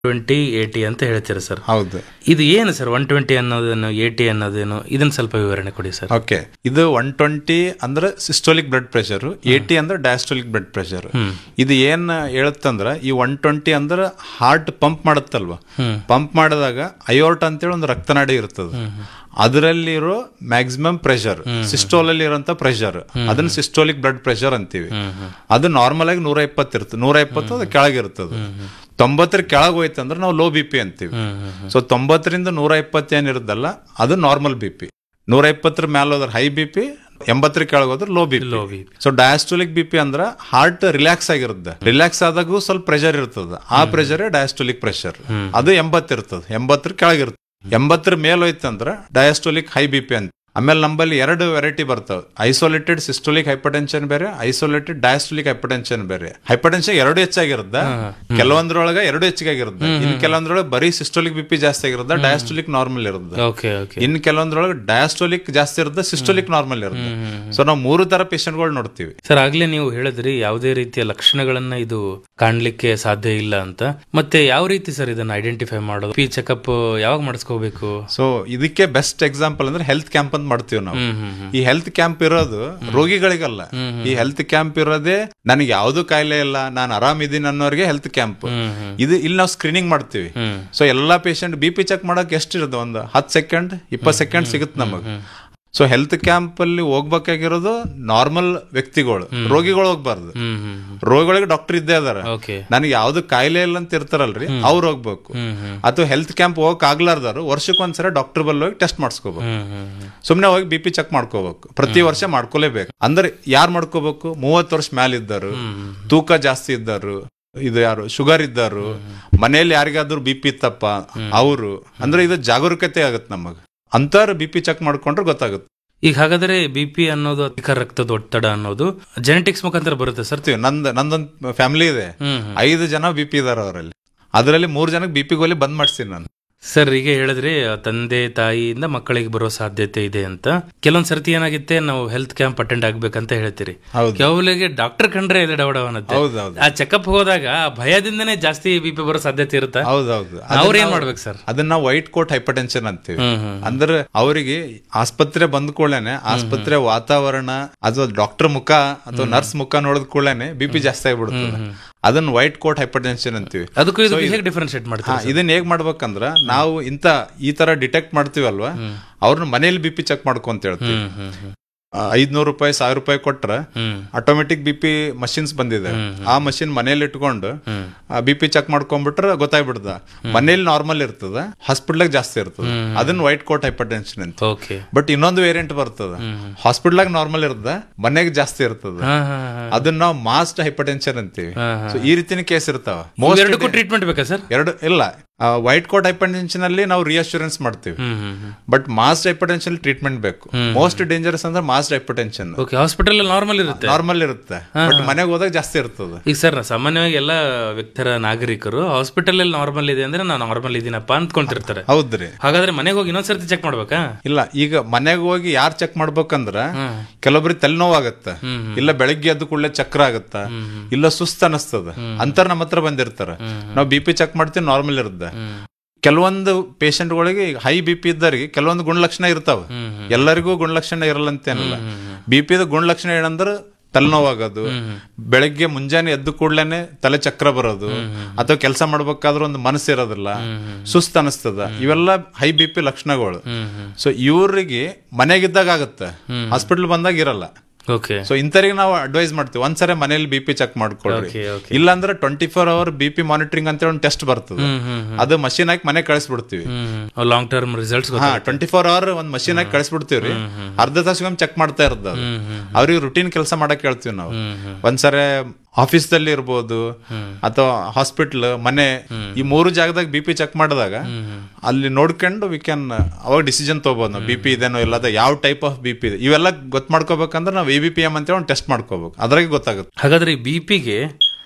Twenty eighty ಅಂತ ಹೇಳ್ತೀರಾ sir ಹೌದು ಇದು ಏನು ಸರ್ ಒನ್ ಟ್ವೆಂಟಿ ಅನ್ನೋದೇನು ಏಟಿ ಅನ್ನೋದೇನು ಇದನ್ನ ಸ್ವಲ್ಪ ವಿವರಣೆ ಕೊಡಿ ಸರ್ ಓಕೆ ಇದು ಒನ್ ಟ್ವೆಂಟಿ ಅಂದ್ರೆ ಸಿಸ್ಟೋಲಿಕ್ ಬ್ಲಡ್ ಪ್ರೆಷರ್ ಏಟಿ ಅಂದ್ರೆ ಡಯಾಸ್ಟೋಲಿಕ್ ಬ್ಲಡ್ ಪ್ರೆಷರ್ ಇದು ಏನ್ ಹೇಳುತ್ತಂದ್ರ ಈ ಒನ್ ಟ್ವೆಂಟಿ ಅಂದ್ರೆ ಹಾರ್ಟ್ ಪಂಪ್ ಮಾಡುತ್ತಲ್ವಾ ಪಂಪ್ ಮಾಡಿದಾಗ ಅಯೋರ್ಟ್ ಅಂತೇಳಿ ಒಂದು ರಕ್ತನಾಡಿ ಇರ್ತದೆ ಅದರಲ್ಲಿರೋ ಮ್ಯಾಕ್ಸಿಮಮ್ ಪ್ರೆಷರ್ ಸಿಸ್ಟೋಲಲ್ಲಿ ಇರೋಂಥ ಪ್ರೆಷರ್ ಅದನ್ನ ಸಿಸ್ಟೋಲಿಕ್ ಬ್ಲಡ್ ಪ್ರೆಷರ್ ಅಂತೀವಿ ಅದು ನಾರ್ಮಲ್ ಆಗಿ ನೂರ ಇಪ್ಪತ್ತು ಇರ್ತದೆ ನೂರ ಇಪ್ಪತ್ತು ಅದು ಕೆಳಗಿರ್ತದೆ ತೊಂಬತ್ತರ ಕೆಳಗೆ ಹೋಯ್ತು ಅಂದ್ರೆ ನಾವು ಲೋ ಬಿ ಪಿ ಅಂತೀವಿ ಸೊ ತೊಂಬತ್ತರಿಂದ ನೂರ ಇಪ್ಪತ್ತು ಏನಿರುತ್ತಲ್ಲ ಅದು ನಾರ್ಮಲ್ ಬಿ ಪಿ ನೂರ ಇಪ್ಪತ್ತರ ಮೇಲೆ ಹೋದ್ರೆ ಹೈ ಬಿ ಪಿ ಎಂಬತ್ತರ ಕೆಳಗೆ ಹೋದ್ರೆ low B Low P BP. So diastolic B P ಅಂದ್ರೆ ಹಾರ್ಟ್ ರಿಲ್ಯಾಕ್ಸ್ ಆಗಿರುತ್ತೆ ರಿಲ್ಯಾಕ್ಸ್ ಆದಾಗೂ ಸ್ವಲ್ಪ ಪ್ರೆಷರ್ ಇರ್ತದೆ ಆ ಪ್ರೆಷರ್ ಡಯಾಸ್ಟೋಲಿಕ್ ಪ್ರೆಷರ್ ಅದು ಎಂಬತ್ತು ಇರ್ತದೆ ಎಂಬತ್ತರ ಕೆಳಗಿರ್ತದೆ ಎಂಬತ್ತರ ಮೇಲೆ ಹೋಯ್ತಂದ್ರೆ ಡಯಾಸ್ಟೋಲಿಕ್ ಹೈ ಬಿ ಪಿ ಅಂತ ಆಮೇಲೆ ನಮ್ಮಲ್ಲಿ ಎರಡು ವೆರೈಟಿ ಬರ್ತವೆ ಐಸೋಲೇಟೆಡ್ ಸಿಸ್ಟೋಲಿಕ್ ಹೈಪರ್ಟೆನ್ಷನ್ ಬೇರೆ ಐಸೋಲೇಟೆಡ್ ಡಯಾಸ್ಟೋಲಿಕ್ ಹೈಪರ್ಟೆನ್ಷನ್ ಬೇರೆ ಹೈಪರ್ಟೆನ್ಷನ್ ಎರಡು ಹೆಚ್ಚಾಗಿರುತ್ತೆ ಕೆಲವೊಂದ್ರೊಳಗೆ ಎರಡು ಹೆಚ್ಚಿಗೆ ಆಗಿರುತ್ತೆ ಇನ್ನು ಕೆಲವೊಂದ್ರೊಳಗೆ ಬರೀ ಸಿಸ್ಟೋಲಿಕ್ ಬಿ ಪಿ ಜಾಸ್ತಿ ಆಗಿರುತ್ತೆ ಡಯಾಸ್ಟೋಲಿಕ್ ನಾರ್ಮಲ್ ಇರುತ್ತೆ ಓಕೆ ಓಕೆ ಇನ್ ಕೆಲವೊಂದ್ರೊಳಗೆ ಡಯಾಸ್ಟೋಲಿಕ್ ಜಾಸ್ತಿ ಇರುತ್ತೆ ಸಿಸ್ಟೋಲಿಕ್ ನಾರ್ಮಲ್ ಇರುತ್ತೆ ಸೊ ನಾವು ಮೂರು ತರ ಪೇಷಂಟ್ಗಳು ನೋಡ್ತೀವಿ ಸರ್ ಆಗ್ಲೇ ನೀವು ಹೇಳಿದ್ರಿ ಯಾವುದೇ ರೀತಿಯ ಲಕ್ಷಣಗಳನ್ನ ಇದು ಕಾಣ್ಲಿಕ್ಕೆ ಸಾಧ್ಯ ಇಲ್ಲ ಅಂತ ಮತ್ತೆ ಯಾವ ರೀತಿ ಸರ್ ಇದನ್ನ ಐಡೆಂಟಿಫೈ ಮಾಡೋದು ಪಿ ಚೆಕಪ್ ಯಾವಾಗ ಮಾಡಿಸ್ಕೋಬೇಕು ಸೊ ಇದಕ್ಕೆ ಬೆಸ್ಟ್ ಎಕ್ಸಾಂಪಲ್ ಅಂದ್ರೆ ಹೆಲ್ತ್ ಕ್ಯಾಂಪ್ ಅಂತ ಮಾಡ್ತೀವಿ ನಾವು ಈ ಹೆಲ್ತ್ ಕ್ಯಾಂಪ್ ಇರೋದು ರೋಗಿಗಳಿಗಲ್ಲ ಈ ಹೆಲ್ತ್ ಕ್ಯಾಂಪ್ ಇರೋದೇ ನನಗೆ ಯಾವ್ದು ಕಾಯಿಲೆ ಇಲ್ಲ ನಾನು ಆರಾಮಿದ್ದೀನಿ ಅನ್ನೋರಿಗೆ ಹೆಲ್ತ್ ಕ್ಯಾಂಪ್ ಇದು ಇಲ್ಲಿ ನಾವು ಸ್ಕ್ರೀನಿಂಗ್ ಮಾಡ್ತೀವಿ ಸೊ ಎಲ್ಲಾ ಪೇಷಂಟ್ ಬಿ ಪಿ ಚೆಕ್ ಮಾಡಕ್ ಎಷ್ಟು ಇರುತ್ತೆ ಒಂದು ಹತ್ತು ಸೆಕೆಂಡ್ ಇಪ್ಪತ್ತು ಸೆಕೆಂಡ್ ಸಿಗುತ್ತೆ ನಮಗೆ ಸೊ ಹೆಲ್ತ್ ಕ್ಯಾಂಪ್ ಅಲ್ಲಿ ಹೋಗ್ಬೇಕಾಗಿರೋದು ನಾರ್ಮಲ್ ವ್ಯಕ್ತಿಗಳು ರೋಗಿಗಳು ಹೋಗ್ಬಾರ್ದು ಹ್ಮ್ ಹ್ಮ್ ರೋಗಿಗಳಿಗೆ ಡಾಕ್ಟರ್ ಇದ್ದೇ ಅದಾರ ಓಕೆ ನನಗೆ ಯಾವ್ದು ಕಾಯಿಲೆ ಇಲ್ಲ ಅಂತ ಇರ್ತಾರಲ್ರಿ ಅವ್ರು ಹೋಗ್ಬೇಕು ಅಥವಾ ಹೆಲ್ತ್ ಕ್ಯಾಂಪ್ ಹೋಗಕ್ ಆಗ್ಲಾರ್ದಾರು ವರ್ಷಕ್ಕೊಂದ್ಸಲ ಡಾಕ್ಟರ್ ಬಲ್ಲಿ ಹೋಗಿ ಟೆಸ್ಟ್ ಮಾಡಿಸ್ಕೋಬೇಕು ಹ್ಮ್ ಹ್ಮ್ ಸುಮ್ನೆ ಹೋಗಿ ಬಿ ಪಿ ಚೆಕ್ ಮಾಡ್ಕೋಬೇಕು ಪ್ರತಿ ವರ್ಷ ಮಾಡ್ಕೋಲೇಬೇಕು ಅಂದ್ರೆ ಯಾರು ಮಾಡ್ಕೋಬೇಕು ಮೂವತ್ತು ವರ್ಷ ಮ್ಯಾಲ ಇದ್ದಾರು ತೂಕ ಜಾಸ್ತಿ ಇದ್ದಾರು ಇದು ಯಾರು ಶುಗರ್ ಇದ್ದಾರು ಮನೇಲಿ ಯಾರಿಗಾದ್ರೂ ಬಿ ಪಿ ಇತ್ತಪ್ಪ ಅವರು ಅಂದ್ರೆ ಇದು ಜಾಗರೂಕತೆ ಆಗತ್ತೆ ನಮಗ್ ಅಂತಾರ ಬಿ ಪಿ ಚೆಕ್ ಮಾಡ್ಕೊಂಡ್ರೆ ಗೊತ್ತಾಗುತ್ತೆ ಈಗ ಹಾಗಾದ್ರೆ ಬಿ ಪಿ ಅನ್ನೋದು ಅಧಿಕ ರಕ್ತದ ಒತ್ತಡ ಅನ್ನೋದು ಜೆನೆಟಿಕ್ಸ್ ಮುಖಾಂತರ ಬರುತ್ತೆ ಸರ್ ಬರ್ತೀವಿ ನಂದ್ ನಂದೊಂದ್ ಫ್ಯಾಮಿಲಿ ಇದೆ ಹ್ಮ್ ಐದು ಜನ ಬಿ ಪಿ ಇದಾರ ಅವರಲ್ಲಿ ಅದರಲ್ಲಿ ಮೂರ್ ಜನಕ್ಕೆ ಬಿ ಪಿ ಗೋಲಿ ಬಂದ್ ಮಾಡ್ತೀನಿ ನಾನು ಸರ್ ಈಗ ಹೇಳಿದ್ರೆ ತಂದೆ ತಾಯಿಯಿಂದ ಮಕ್ಕಳಿಗೆ ಬರೋ ಸಾಧ್ಯತೆ ಇದೆ ಅಂತ ಕೆಲವೊಂದ್ ಸರ್ತಿ ಏನಾಗುತ್ತೆ ನಾವು ಹೆಲ್ತ್ ಕ್ಯಾಂಪ್ ಅಟೆಂಡ್ ಆಗ್ಬೇಕಂತ ಹೇಳ್ತೀರಿ ಹೌದು. ಕೆಲವರಿಗೆ ಡಾಕ್ಟರ್ ಕಂಡ್ರೆ ಇದೆ ಡವಡವನತ್ತೆ ಹೌದೌದು ಆ ಚೆಕಪ್ ಹೋದಾಗ ಆ ಭಯದಿಂದನೇ ಜಾಸ್ತಿ ಬಿ ಪಿ ಬರೋ ಸಾಧ್ಯತೆ ಇರುತ್ತಾ ಹೌದೌದು ಅವ್ರ ಏನ್ ಮಾಡ್ಬೇಕು ಸರ್ ಅದನ್ನ ವೈಟ್ ಕೋಟ್ ಹೈಪರ್ಟೆನ್ಷನ್ ಅಂತೀವಿ ಹ್ಮ್ ಹ್ಮ್ ಅಂದ್ರೆ ಅವರಿಗೆ ಆಸ್ಪತ್ರೆ ಬಂದ ಕೂಡಲೇನೆ ಆಸ್ಪತ್ರೆ ವಾತಾವರಣ ಅಥವಾ ಡಾಕ್ಟರ್ ಮುಖ ಅಥವಾ ನರ್ಸ್ ಮುಖ ನೋಡಿದ ಕೂಡಲೇನೆ ಬಿ ಪಿ ಜಾಸ್ತಿ ಆಗ್ಬಿಡುತ್ತದೆ ಅದನ್ನ ವೈಟ್ ಕೋಟ್ ಹೈಪರ್ಟೆನ್ಷನ್ ಅಂತೀವಿ ಅದಕ್ಕೂ ಇದು ಹೇಗೆ ಡಿಫ್ರೆನ್ಶಿಯೇಟ್ ಹಾ, ಮಾಡ್ತೀವಿ ಇದನ್ನ ಹೇಗ್ ಮಾಡ್ಬೇಕಂದ್ರ ನಾವು ಇಂತ ಈ ತರ ಡಿಟೆಕ್ಟ್ ಮಾಡ್ತೀವಲ್ವಾ ಅವ್ರನ್ನ ಮನೇಲಿ ಬಿ ಪಿ ಚೆಕ್ ಮಾಡ್ಕೊಂತ ಹೇಳ್ತೀವಿ ಹ್ಮ್ ಹ್ಮ್ ಹ್ಮ್ ಐದ್ನೂರು ರೂಪಾಯಿ ಸಾವಿರ ರೂಪಾಯಿ ಕೊಟ್ರ ಹ್ಮ್ ಆಟೋಮೆಟಿಕ್ ಬಿ ಪಿ ಮಷಿನ್ಸ್ ಬಂದಿದೆ ಆ ಮಷಿನ್ ಮನೇಲಿ ಇಟ್ಕೊಂಡು ಬಿ ಪಿ ಚೆಕ್ ಮಾಡ್ಕೊಂಡ್ಬಿಟ್ರೆ ಗೊತ್ತಾಗ್ಬಿಡ್ದ ಮನೇಲಿ ನಾರ್ಮಲ್ ಇರ್ತದ ಹಾಸ್ಪಿಟ್ಲಾಗ ಜಾಸ್ತಿ ಇರ್ತದ ಅದನ್ನ ವೈಟ್ ಕೋಟ್ ಹೈಪರ್ಟೆನ್ಷನ್ ಅಂತ ಓಕೆ ಬಟ್ ಇನ್ನೊಂದು ವೇರಿಯಂಟ್ ಬರ್ತದ ಹಾಸ್ಪಿಟ್ಲಾಗ ನಾರ್ಮಲ್ ಇರ್ತದ ಮನೆಗೆ ಜಾಸ್ತಿ ಇರ್ತದ ಹಾ ಹಾ ಹಾ ಅದನ್ನ ನಾವು ಮಾಸ್ಟ್ ಹೈಪರ್ಟೆನ್ಷನ್ ಅಂತೀವಿ ಹಾ, ಹಾ. ಸೊ ಈ ರೀತಿನ ಕೇಸ್ ಇರ್ತಾವ ಮೋಸ್ಟ್ ಎರಡಕ್ಕೂ ಟ್ರೀಟ್ಮೆಂಟ್ ಬೇಕಾ ಸರ್ ಎರಡು ಇಲ್ಲ ವೈಟ್ ಕೋಟ್ ಹೈಪರ್ಟೆನ್ಷನ್ ಅಲ್ಲಿ ನಾವು ರಿಯಶ್ಯೂರೆನ್ಸ್ ಮಾಡ್ತೀವಿ ಹ್ಮ್ ಹ್ಮ್ ಹ್ಮ್ ಬಟ್ ಮಾಸ್ಟ್ ಹೈಪರ್ಟೆನ್ಷನ್ ಟ್ರೀಟ್ಮೆಂಟ್ ಬೇಕು ಮೋಸ್ಟ್ ಡೇಂಜರಸ್ ಅಂದ್ರೆ masked hypertension okay hospital normal ಇರುತ್ತೆ ನಾರ್ಮಲ್ ಇರುತ್ತೆ ಬಟ್ ಮನೆಗೆ ಹೋದಾಗ ಜಾಸ್ತಿ ಇರ್ತದೆ ಈಗ ಸರ್ ಸಾಮಾನ್ಯವಾಗಿ ಎಲ್ಲ ವ್ಯಕ್ತರ ನಾಗರಿಕರು ಹಾಸ್ಪಿಟಲ್ ಅಲ್ಲಿ ನಾರ್ಮಲ್ ಇದೆ ಅಂದ್ರೆ ನಾನು ನಾರ್ಮಲ್ ಇದೀನಪ್ಪ ಅಂದ್ಕೊಂತಿರ್ತಾರೆ ಹೌದ್ರಿ ಹಾಗಾದ್ರೆ ಮನೆಗೆ ಹೋಗಿ ಇನ್ನೊಂದ್ಸರ್ತಿ ಚೆಕ್ ಮಾಡ್ಬೇಕಾ ಇಲ್ಲ ಈಗ ಮನೆಗೆ ಹೋಗಿ ಯಾರು ಚೆಕ್ ಮಾಡ್ಬೇಕಂದ್ರ ಕೆಲವೊಬ್ರಿಗೆ ತಲೆನೋವು ಆಗತ್ತ ಇಲ್ಲ ಬೆಳಗ್ಗೆ ಎದ್ದು ಕೂಡಲೇ ಚಕ್ರ ಆಗತ್ತ ಇಲ್ಲ ಸುಸ್ತ ಅನಸ್ತದ ಅಂತರ ನಮ್ಮ ಹತ್ರ ಬಂದಿರ್ತಾರ ನಾವು ಬಿ ಪಿ ಚೆಕ್ ಮಾಡ್ತೀವಿ ನಾರ್ಮಲ್ ಇರುತ್ತೆ ಕೆಲವೊಂದು ಪೇಷಂಟ್ಗಳಿಗೆ ಹೈ ಬಿ ಪಿ ಇದ್ದವರಿಗೆ ಕೆಲವೊಂದು ಗುಣಲಕ್ಷಣ ಇರ್ತಾವ ಎಲ್ಲರಿಗೂ ಗುಣಲಕ್ಷಣ ಇರಲ್ಲ ಅಂತೇನಲ್ಲ ಬಿ ಪಿದ ಗುಣಲಕ್ಷಣ ಏನಂದ್ರ ತಲೆನೋವಾಗೋದು ಬೆಳಗ್ಗೆ ಮುಂಜಾನೆ ಎದ್ದು ಕೂಡ್ಲೇನೆ ತಲೆ ಚಕ್ರ ಬರೋದು ಅಥವಾ ಕೆಲಸ ಮಾಡ್ಬೇಕಾದ್ರೆ ಒಂದು ಮನಸ್ಸು ಇರೋದಿಲ್ಲ ಸುಸ್ತು ಅನಿಸ್ತದ ಇವೆಲ್ಲ ಹೈ ಬಿ ಪಿ ಲಕ್ಷಣಗಳು ಸೊ ಇವ್ರಿಗೆ ಮನೆಗಿದ್ದಾಗ ಆಗತ್ತೆ ಹಾಸ್ಪಿಟಲ್ ಬಂದಾಗ ಇರಲ್ಲ ಓಕೆ ಸೊ ಇಂಥವ್ರಿಗೆ ನಾವು ಅಡ್ವೈಸ್ ಮಾಡ್ತೀವಿ ಒಂದ್ಸರಿ ಮನೇಲಿ ಬಿ ಪಿ ಚೆಕ್ ಮಾಡ್ಕೊಳ್ರಿ Okay, okay. ಇಲ್ಲಾಂದ್ರೆ twenty four hour B P monitoring ಅಂತ ಒಂದು ಟೆಸ್ಟ್ ಬರ್ತದೆ ಅದು ಮಷೀನ್ ಹಾಕಿ ಮನೆ ಕಳಿಸ್ಬಿಡ್ತೀವಿ ಹ್ಮ್ ಲಾಂಗ್ ಟರ್ಮ್ ರಿಸಲ್ಟ್ಸ್ ಹಾ ಟ್ವೆಂಟಿ ಫೋರ್ ಅವರ್ ಒಂದ್ ಮಷೀನ್ ಹಾಕಿ ಕಳಿಸ್ಬಿಡ್ತೀವ್ರಿ ಅರ್ಧ ತಾಸಿಗೊಮ್ಮೆ ಚೆಕ್ ಮಾಡ್ತಾ ಇರೋದು ಅದು. ಅವ್ರಿಗೆ ರುಟೀನ್ ಕೆಲಸ ಮಾಡಕ್ ಹೇಳ್ತೀವಿ ನಾವು ಒಂದ್ಸರಿ ಆಫೀಸ್ ದಲ್ಲಿ ಇರ್ಬೋದು ಅಥವಾ ಹಾಸ್ಪಿಟ್ಲ್ ಮನೆ ಈ ಮೂರು ಜಾಗದಾಗ ಬಿ ಪಿ ಚೆಕ್ ಮಾಡಿದಾಗ ಅಲ್ಲಿ ನೋಡ್ಕೊಂಡು ವಿ ಕ್ಯಾನ್ ಅವಾಗ ಡಿಸಿಷನ್ ತಗೋಬಹುದು ನಾವು ಬಿ ಪಿ ಇದೇನೋ ಇಲ್ಲ ಅದ ಯಾವ ಟೈಪ್ ಆಫ್ ಬಿ ಪಿ ಇದೆ ಇವೆಲ್ಲ ಗೊತ್ತು ಮಾಡ್ಕೋಬೇಕಂದ್ರೆ ನಾವು ಎ ಬಿ ಪಿ ಎಂ ಅಂತ ಒಂದು ಟೆಸ್ಟ್ ಮಾಡ್ಕೋಬೇಕು ಅದ್ರಾಗೆ ಗೊತ್ತಾಗುತ್ತೆ ಹಾಗಾದ್ರೆ ಈ ಬಿ ಪಿಗೆ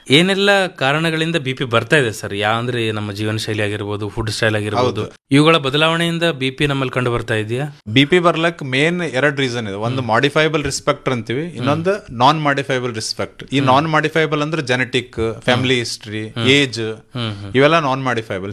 ಏನೆಲ್ಲ ಕಾರಣಗಳಿಂದ ಬಿ ಪಿ ಬರ್ತಾ ಇದೆ ಸರ್ ಯಾವ ಅಂದ್ರೆ ನಮ್ಮ ಜೀವನ ಶೈಲಿ ಆಗಿರ್ಬೋದು ಫುಡ್ ಸ್ಟೈಲ್ ಆಗಿರ್ಬೋದು ಇವುಗಳ ಬದಲಾವಣೆಯಿಂದ ಬಿ ಪಿ ನಮ್ಮಲ್ಲಿ ಕಂಡು ಬರ್ತಾ ಇದೆಯಾ ಬಿ ಪಿ ಬರ್ಲಕ್ ಮೇನ್ ಎರಡ್ ರೀಸನ್ ಇದೆ ಒಂದು ಮಾಡಿಫೈಬಲ್ ರಿಸ್ಪೆಕ್ಟರ್ ಅಂತೀವಿ ಇನ್ನೊಂದು ನಾನ್ ಮಾಡಿಫೈಬಲ್ ರಿಸ್ಪೆಕ್ಟ್ ಈ ನಾನ್ ಮಾಡಿಫೈಬಲ್ ಅಂದ್ರೆ ಜೆನೆಟಿಕ್ ಫ್ಯಾಮಿಲಿ ಹಿಸ್ಟ್ರಿ ಏಜ್ ಇವೆಲ್ಲ ನಾನ್ ಮಾಡಿಫೈಬಲ್